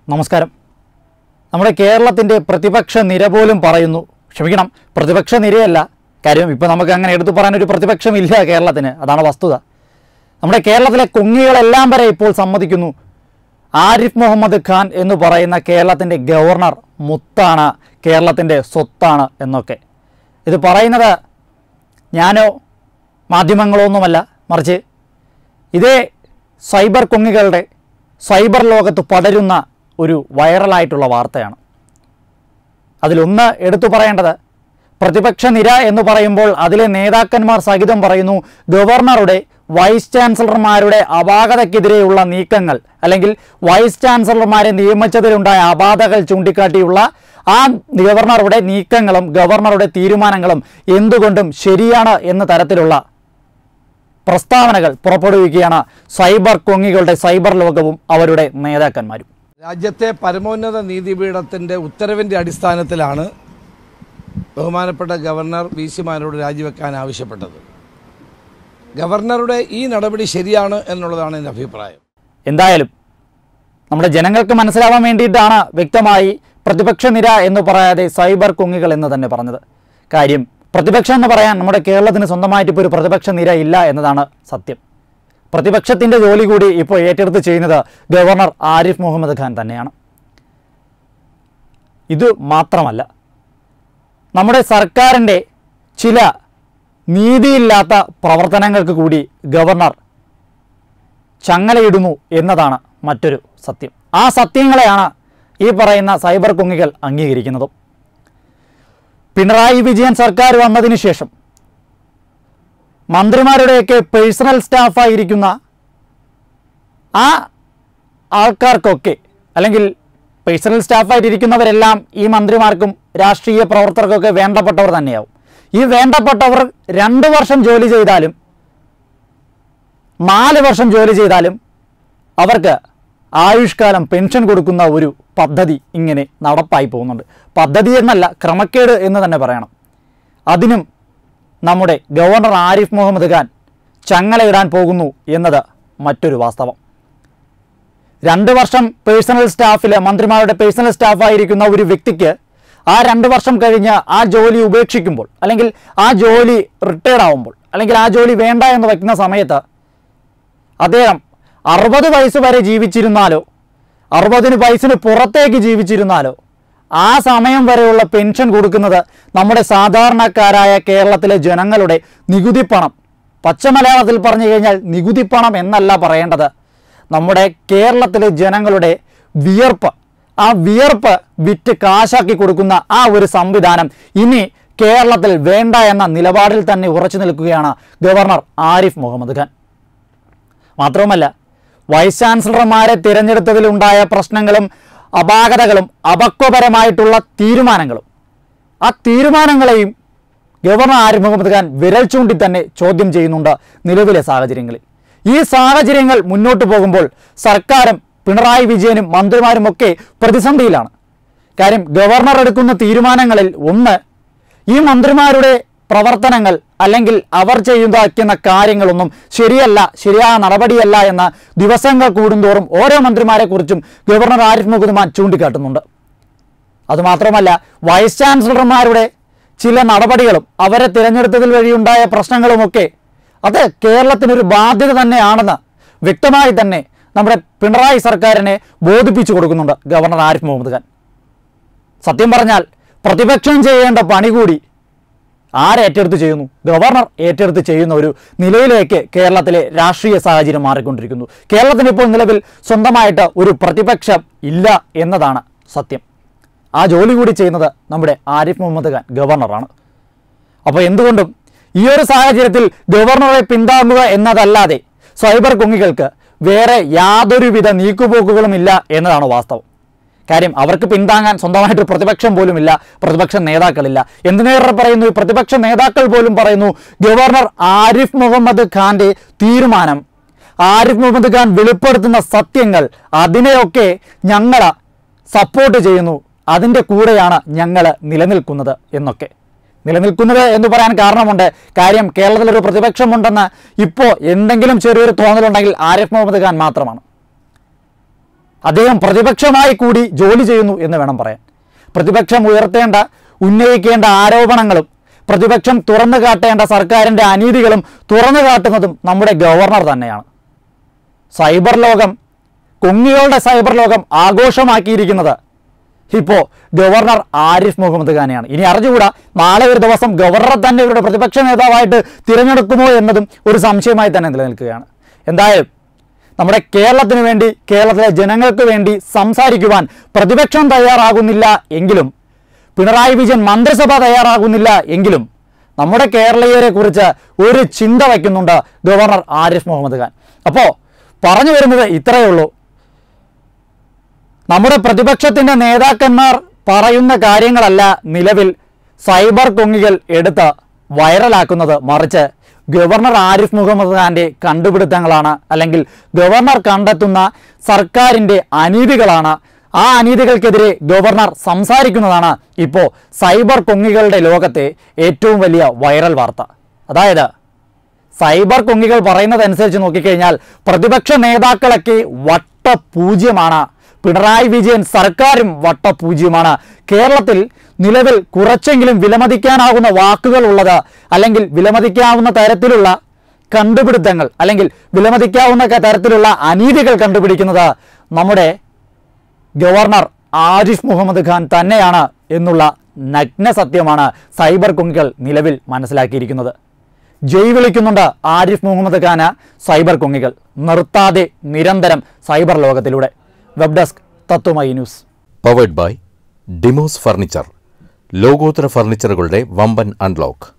നമസ്കാരം നമ്മുടെ കേരളത്തിൻ്റെ പ്രതിപക്ഷ നിര പോലും പറയുന്നു ക്ഷമിക്കണം പ്രതിപക്ഷ നിരയല്ല കാര്യം ഇപ്പോൾ നമുക്ക് അങ്ങനെ എടുത്തു പറയാനൊരു പ്രതിപക്ഷമില്ല കേരളത്തിന് അതാണ് വസ്തുത നമ്മുടെ കേരളത്തിലെ കുങ്ങികളെല്ലാം വരെ ഇപ്പോൾ സമ്മതിക്കുന്നു ആരിഫ് മുഹമ്മദ് ഖാൻ എന്ന് പറയുന്ന കേരളത്തിൻ്റെ ഗവർണർ മുത്താണ് കേരളത്തിൻ്റെ സ്വത്താണ് എന്നൊക്കെ ഇത് പറയുന്നത് ഞാനോ മാധ്യമങ്ങളോ ഒന്നുമല്ല മറിച്ച് ഇതേ സൈബർ കുങ്ങികളുടെ സൈബർ ലോകത്ത് പടരുന്ന ഒരു വൈറലായിട്ടുള്ള വാർത്തയാണ് അതിലൊന്ന് എടുത്തു പറയേണ്ടത് പ്രതിപക്ഷ നിര എന്ന് പറയുമ്പോൾ അതിലെ നേതാക്കന്മാർ സഹിതം പറയുന്നു ഗവർണറുടെ വൈസ് ചാൻസലർമാരുടെ അപാകതയ്ക്കെതിരെയുള്ള നീക്കങ്ങൾ അല്ലെങ്കിൽ വൈസ് ചാൻസലർമാരെ നിയമിച്ചതിലുണ്ടായ അപാകതകൾ ചൂണ്ടിക്കാട്ടിയുള്ള ആ ഗവർണറുടെ നീക്കങ്ങളും ഗവർണറുടെ തീരുമാനങ്ങളും എന്തുകൊണ്ടും ശരിയാണ് എന്ന തരത്തിലുള്ള പ്രസ്താവനകൾ പുറപ്പെടുവിക്കുകയാണ് സൈബർ കൊങ്ങികളുടെ സൈബർ ലോകവും അവരുടെ നേതാക്കന്മാരും രാജ്യത്തെ പരമോന്നത നീതിപീഠത്തിൻ്റെ ഉത്തരവിൻ്റെ അടിസ്ഥാനത്തിലാണ് ബഹുമാനപ്പെട്ട ഗവർണർ വി സിമാരോട് രാജിവെക്കാൻ ആവശ്യപ്പെട്ടത് ഗവർണറുടെ ഈ നടപടി ശരിയാണ് എന്നുള്ളതാണ് എൻ്റെ അഭിപ്രായം എന്തായാലും നമ്മുടെ ജനങ്ങൾക്ക് മനസ്സിലാവാൻ വേണ്ടിയിട്ടാണ് വ്യക്തമായി പ്രതിപക്ഷ നിര എന്ന് പറയാതെ സൈബർ കുങ്ങികൾ എന്ന് തന്നെ പറഞ്ഞത് കാര്യം പ്രതിപക്ഷം എന്ന് പറയാൻ നമ്മുടെ കേരളത്തിന് സ്വന്തമായിട്ട് ഇപ്പോൾ ഒരു പ്രതിപക്ഷ നിര ഇല്ല എന്നതാണ് സത്യം പ്രതിപക്ഷത്തിൻ്റെ ജോലി കൂടി ഇപ്പോൾ ഏറ്റെടുത്ത് ചെയ്യുന്നത് ഗവർണർ ആരിഫ് മുഹമ്മദ് ഖാൻ തന്നെയാണ് ഇത് മാത്രമല്ല നമ്മുടെ സർക്കാരിൻ്റെ ചില നീതിയില്ലാത്ത പ്രവർത്തനങ്ങൾക്ക് കൂടി ഗവർണർ ചങ്ങലയിടുന്നു എന്നതാണ് മറ്റൊരു സത്യം ആ സത്യങ്ങളെയാണ് ഈ പറയുന്ന സൈബർ കുങ്ങികൾ അംഗീകരിക്കുന്നതും പിണറായി വിജയൻ സർക്കാർ വന്നതിന് ശേഷം മന്ത്രിമാരുടെയൊക്കെ പേഴ്സണൽ സ്റ്റാഫായിരിക്കുന്ന ആ ആൾക്കാർക്കൊക്കെ അല്ലെങ്കിൽ പേഴ്സണൽ സ്റ്റാഫായിട്ടിരിക്കുന്നവരെല്ലാം ഈ മന്ത്രിമാർക്കും രാഷ്ട്രീയ പ്രവർത്തകർക്കൊക്കെ വേണ്ടപ്പെട്ടവർ തന്നെയാവും ഈ വേണ്ടപ്പെട്ടവർ രണ്ട് വർഷം ജോലി ചെയ്താലും നാല് വർഷം ജോലി ചെയ്താലും അവർക്ക് ആയുഷ്കാലം പെൻഷൻ കൊടുക്കുന്ന ഒരു പദ്ധതി ഇങ്ങനെ നടപ്പായി പോകുന്നുണ്ട് പദ്ധതി എന്നല്ല ക്രമക്കേട് എന്ന് തന്നെ പറയണം അതിനും നമ്മുടെ ഗവർണർ ആരിഫ് മുഹമ്മദ് ഖാൻ ചങ്ങലയിടാൻ പോകുന്നു എന്നത് മറ്റൊരു വാസ്തവം രണ്ട് വർഷം പേഴ്സണൽ സ്റ്റാഫിൽ മന്ത്രിമാരുടെ പേഴ്സണൽ സ്റ്റാഫായിരിക്കുന്ന ഒരു വ്യക്തിക്ക് ആ രണ്ട് വർഷം കഴിഞ്ഞ് ആ ജോലി ഉപേക്ഷിക്കുമ്പോൾ അല്ലെങ്കിൽ ആ ജോലി റിട്ടയർഡ് ആവുമ്പോൾ അല്ലെങ്കിൽ ആ ജോലി വേണ്ട എന്ന് വയ്ക്കുന്ന സമയത്ത് അദ്ദേഹം അറുപത് വയസ്സ് വരെ ജീവിച്ചിരുന്നാലോ അറുപതിന് വയസ്സിന് പുറത്തേക്ക് ജീവിച്ചിരുന്നാലോ ആ സമയം വരെയുള്ള പെൻഷൻ കൊടുക്കുന്നത് നമ്മുടെ സാധാരണക്കാരായ കേരളത്തിലെ ജനങ്ങളുടെ നികുതി പണം പച്ച മലയാളത്തിൽ പറഞ്ഞു കഴിഞ്ഞാൽ നികുതി പണം എന്നല്ല പറയേണ്ടത് നമ്മുടെ കേരളത്തിലെ ജനങ്ങളുടെ വിയർപ്പ് ആ വിയർപ്പ് വിറ്റ് കാശാക്കി കൊടുക്കുന്ന ആ ഒരു സംവിധാനം ഇനി കേരളത്തിൽ വേണ്ട എന്ന നിലപാടിൽ തന്നെ ഉറച്ചു നിൽക്കുകയാണ് ഗവർണർ ആരിഫ് മുഹമ്മദ് ഖാൻ മാത്രവുമല്ല വൈസ് ചാൻസലർമാരെ തിരഞ്ഞെടുത്തതിലുണ്ടായ പ്രശ്നങ്ങളും അപാകതകളും അപക്വപരമായിട്ടുള്ള തീരുമാനങ്ങളും ആ തീരുമാനങ്ങളെയും ഗവർണർ ആരിഫ് മുഹമ്മദ് ഖാൻ വിരൽ ചൂണ്ടി തന്നെ ചോദ്യം ചെയ്യുന്നുണ്ട് നിലവിലെ സാഹചര്യങ്ങളിൽ ഈ സാഹചര്യങ്ങൾ മുന്നോട്ട് പോകുമ്പോൾ സർക്കാരും പിണറായി വിജയനും മന്ത്രിമാരും ഒക്കെ പ്രതിസന്ധിയിലാണ് കാര്യം ഗവർണർ എടുക്കുന്ന തീരുമാനങ്ങളിൽ ഒന്ന് ഈ മന്ത്രിമാരുടെ പ്രവർത്തനങ്ങൾ അല്ലെങ്കിൽ അവർ ചെയ്യുന്ന കാര്യങ്ങളൊന്നും ശരിയല്ല ശരിയായ നടപടിയല്ല എന്ന ദിവസങ്ങൾ കൂടുന്തോറും ഓരോ മന്ത്രിമാരെക്കുറിച്ചും ഗവർണർ ആരിഫ് മുഹമ്മദ് ഖാൻ ചൂണ്ടിക്കാട്ടുന്നുണ്ട് അതുമാത്രമല്ല വൈസ് ചാൻസലർമാരുടെ ചില നടപടികളും അവരെ തിരഞ്ഞെടുത്തതിൽ വഴിയുണ്ടായ പ്രശ്നങ്ങളുമൊക്കെ അത് കേരളത്തിനൊരു ബാധ്യത തന്നെയാണെന്ന് വ്യക്തമായി തന്നെ നമ്മുടെ പിണറായി സർക്കാരിനെ ബോധിപ്പിച്ചു കൊടുക്കുന്നുണ്ട് ഗവർണർ ആരിഫ് മുഹമ്മദ് ഖാൻ സത്യം പറഞ്ഞാൽ പ്രതിപക്ഷം ചെയ്യേണ്ട പണി കൂടി ആരേറ്റെടുത്ത് ചെയ്യുന്നു ഗവർണർ ഏറ്റെടുത്ത് ചെയ്യുന്ന ഒരു നിലയിലേക്ക് കേരളത്തിലെ രാഷ്ട്രീയ സാഹചര്യം മാറിക്കൊണ്ടിരിക്കുന്നു കേരളത്തിന് ഇപ്പോൾ നിലവിൽ സ്വന്തമായിട്ട് ഒരു പ്രതിപക്ഷം ഇല്ല എന്നതാണ് സത്യം ആ ജോലി കൂടി ചെയ്യുന്നത് നമ്മുടെ ആരിഫ് മുഹമ്മദ് ഖാൻ ഗവർണറാണ് അപ്പോൾ എന്തുകൊണ്ടും ഈ ഒരു സാഹചര്യത്തിൽ ഗവർണറെ പിന്താങ്ങുക എന്നതല്ലാതെ സൈബർ കുങ്ങികൾക്ക് വേറെ യാതൊരുവിധ നീക്കുപോക്കുകളും ഇല്ല എന്നതാണ് വാസ്തവം കാര്യം അവർക്ക് പിന്താങ്ങാൻ സ്വന്തമായിട്ട് പ്രതിപക്ഷം പോലുമില്ല പ്രതിപക്ഷ നേതാക്കളില്ല എന്തിനേറെ പറയുന്നു ഈ പ്രതിപക്ഷ നേതാക്കൾ പോലും പറയുന്നു ഗവർണർ ആരിഫ് മുഹമ്മദ് ഖാന്റെ തീരുമാനം ആരിഫ് മുഹമ്മദ് ഖാൻ വെളിപ്പെടുത്തുന്ന സത്യങ്ങൾ അതിനെയൊക്കെ ഞങ്ങൾ സപ്പോർട്ട് ചെയ്യുന്നു അതിൻ്റെ കൂടെയാണ് ഞങ്ങൾ നിലനിൽക്കുന്നത് എന്നൊക്കെ നിലനിൽക്കുന്നത് എന്ന് പറയാൻ കാരണമുണ്ട് കാര്യം കേരളത്തിലൊരു പ്രതിപക്ഷമുണ്ടെന്ന് ഇപ്പോൾ എന്തെങ്കിലും ചെറിയൊരു തോന്നലുണ്ടെങ്കിൽ ആരിഫ് മുഹമ്മദ് ഖാൻ മാത്രമാണ് അദ്ദേഹം പ്രതിപക്ഷമായി കൂടി ജോലി ചെയ്യുന്നു എന്ന് വേണം പറയാൻ പ്രതിപക്ഷം ഉയർത്തേണ്ട ഉന്നയിക്കേണ്ട ആരോപണങ്ങളും പ്രതിപക്ഷം തുറന്നു കാട്ടേണ്ട സർക്കാരിൻ്റെ അനീതികളും തുറന്നു കാട്ടുന്നതും നമ്മുടെ ഗവർണർ തന്നെയാണ് സൈബർ ലോകം കുങ്ങികളുടെ സൈബർ ലോകം ആഘോഷമാക്കിയിരിക്കുന്നത് ഇപ്പോൾ ഗവർണർ ആരിഫ് മുഹമ്മദ് ഖാനെയാണ് ഇനി അറിഞ്ഞുകൂടാ നാളെ ഒരു ദിവസം ഗവർണറെ തന്നെ ഇവരുടെ പ്രതിപക്ഷ നേതാവായിട്ട് തിരഞ്ഞെടുക്കുമോ എന്നതും ഒരു സംശയമായി തന്നെ നിലനിൽക്കുകയാണ് എന്തായാലും നമ്മുടെ കേരളത്തിന് വേണ്ടി കേരളത്തിലെ ജനങ്ങൾക്ക് വേണ്ടി സംസാരിക്കുവാൻ പ്രതിപക്ഷം തയ്യാറാകുന്നില്ല എങ്കിലും പിണറായി വിജയൻ മന്ത്രിസഭ തയ്യാറാകുന്നില്ല എങ്കിലും നമ്മുടെ കേരളീയരെ കുറിച്ച് ഒരു ചിന്ത വയ്ക്കുന്നുണ്ട് ഗവർണർ ആരിഫ് മുഹമ്മദ് ഖാൻ അപ്പോൾ പറഞ്ഞു വരുന്നത് ഇത്രയേ ഉള്ളൂ നമ്മുടെ പ്രതിപക്ഷത്തിന്റെ നേതാക്കന്മാർ പറയുന്ന കാര്യങ്ങളല്ല നിലവിൽ സൈബർ കൊങ്ങികൾ എടുത്ത് വൈറലാക്കുന്നത് മറിച്ച് ഗവർണർ ആരിഫ് മുഹമ്മദ് ഖാന്റെ കണ്ടുപിടുത്തങ്ങളാണ് അല്ലെങ്കിൽ ഗവർണർ കണ്ടെത്തുന്ന സർക്കാരിന്റെ അനീതികളാണ് ആ അനീതികൾക്കെതിരെ ഗവർണർ സംസാരിക്കുന്നതാണ് ഇപ്പോൾ സൈബർ കൊങ്ങികളുടെ ലോകത്തെ ഏറ്റവും വലിയ വൈറൽ വാർത്ത അതായത് സൈബർ കൊങ്ങികൾ പറയുന്നതനുസരിച്ച് നോക്കിക്കഴിഞ്ഞാൽ പ്രതിപക്ഷ നേതാക്കളൊക്കെ വട്ടപൂജ്യമാണ് പിണറായി വിജയൻ സർക്കാരും വട്ടപൂജ്യമാണ് കേരളത്തിൽ നിലവിൽ കുറച്ചെങ്കിലും വിലമതിക്കാനാകുന്ന വാക്കുകൾ ഉള്ളത് അല്ലെങ്കിൽ വിലമതിക്കാവുന്ന തരത്തിലുള്ള കണ്ടുപിടുത്തങ്ങൾ അല്ലെങ്കിൽ വിലമതിക്കാവുന്ന ക- തരത്തിലുള്ള അനീതികൾ കണ്ടുപിടിക്കുന്നത് നമ്മുടെ ഗവർണർ ആരിഫ് മുഹമ്മദ് ഖാൻ തന്നെയാണ് എന്നുള്ള നഗ്ന സത്യമാണ് സൈബർ കുങ്ങികൾ നിലവിൽ മനസ്സിലാക്കിയിരിക്കുന്നത് ജയ് വിളിക്കുന്നുണ്ട് ആരിഫ് മുഹമ്മദ് ഖാന് സൈബർ കുങ്ങികൾ നിർത്താതെ നിരന്തരം സൈബർ ലോകത്തിലൂടെ web desk Tatwamayi news powered by Dimos furniture ലോകോത്തര ഫർണിച്ചറുകളുടെ വമ്പൻ അൺലോക്ക്